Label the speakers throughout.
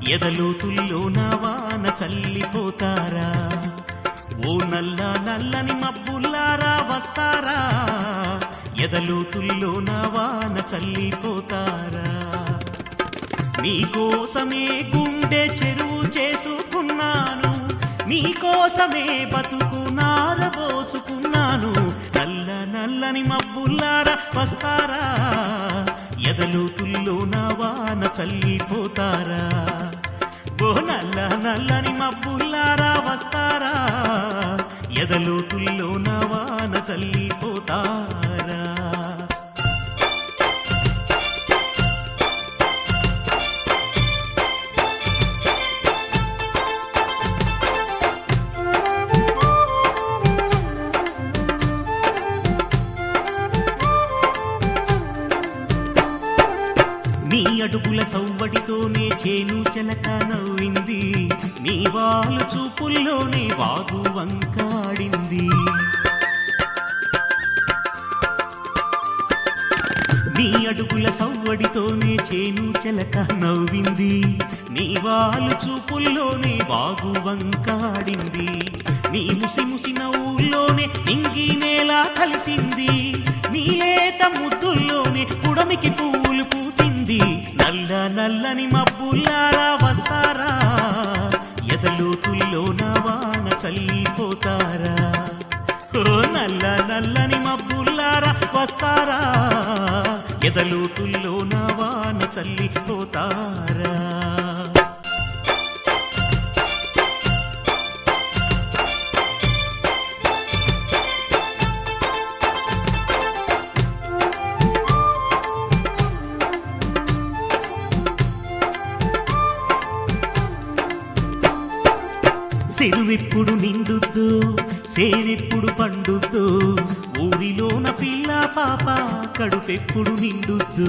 Speaker 1: ఎదలోతుల్లో నా వాన చల్లిపోతారా ఓ నల్ల నల్లని మబ్బుల్లారా వస్తారా ఎదలోతుల్లో నా వాన చల్లిపోతారా మీకోసమే గుండె చెరువు చేసుకున్నాను మీకోసమే బతుకు నారబోసుకున్నాను నల్ల నల్లని మబ్బుల్లారా వస్తారా ఎదలోతుల్లో నా వాన చల్లిపోతారా ఓ నల్ల నల్లని మబ్బుల్లారా వస్తారా ఎదలోతుల్లో నా వాన చల్లిపోతారా నీ అడుగుల సవ్వడితోనే చేను చెలక నవ్వింది నీ వాలు చూపుల్లోనే వాగు వంకాడింది నీ అడుగుల సవ్వడితోనే చేను చెలక నవ్వింది నీ వాలు చూపుల్లోనే వాగు వంకాడింది నీ ముసి ముసి నవ్వుల్లోనే నింగి నేల కలిసింది నీ లేత ముద్దుల్లోనే పుడమికి పువ్వులు పూసింది నల్ల నల్లని మబ్బుల్లారా వస్తారా ఎదలోతుల్లో నా వాన చల్లిపోతారా ఓ నల్ల నల్లని మబ్బుల్లారా వస్తారా ఎదలోతుల్లో నా వాన చల్లిపోతారా సెరువెప్పుడు నిండుద్దు సేనెప్పుడు పండుద్దు ఊరిలోన పిల్ల పాప కడుపెప్పుడు నిండుద్దు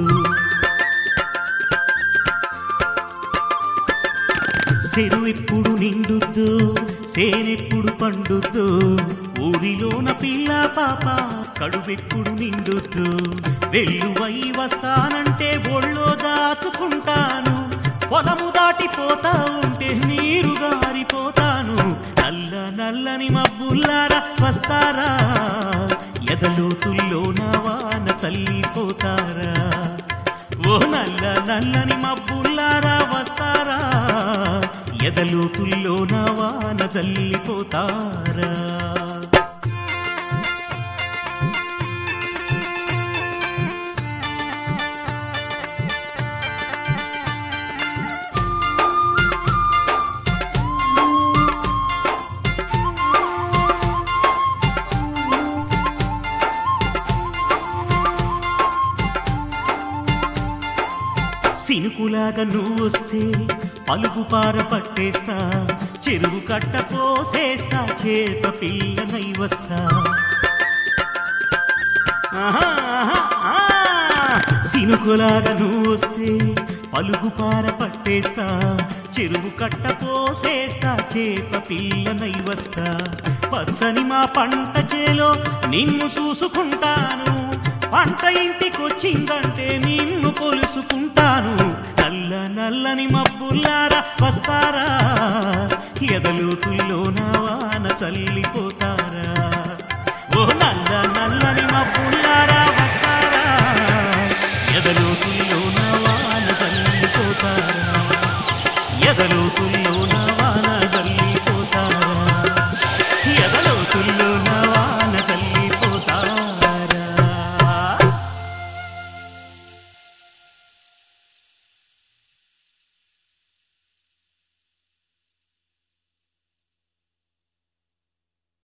Speaker 1: సెరువెప్పుడు నిండుద్దు సేనెప్పుడు పండుద్దు ఊరిలోన పిల్ల పాప కడుపెప్పుడు నిండుద్దు వెల్లువై వస్తానంటే ఒళ్ళో దాచుకుంటాను పొలము దాటిపోతా ఉంటే నీరు గారిపోతాను నల్ల నల్లని మబ్బుల్లారా వస్తారా ఎదలోతుల్లో నా వాన చల్లిపోతారా ఓ నల్ల నల్లని మబ్బుల్లారా వస్తారా ఎదలోతుల్లో నా వాన చల్లిపోతారా సినుకులాగా నువ్వు వస్తే పలుపు పార పట్టేస్తా చెరువు కట్ట పోసేస్తా చేత పిల్లనై వస్తా ఆహా, ఆహా, ఆ. సినుకులాగా నువ్వు వస్తే పలుగు పార పట్టేస్తా చెరువు కట్ట పోసేస్తా చేప పిల్లనై వస్తా పచ్చని మా పంట చేలో నిన్ను చూసుకుంటాను పంట ఇంటికొచ్చిందంటే నిన్ను కొలుసుకుంటాను నల్ల నల్లని మబ్బుల్లారా వస్తారా ఎదలోతుల్లో నా వాన చల్లిపోతారా ఓ నల్ల నల్లని మబ్బుల్లారా వస్తారా ఎదలోతుల్లో నా వాన చల్లిపోతారా ఎదలోతుల్లో నా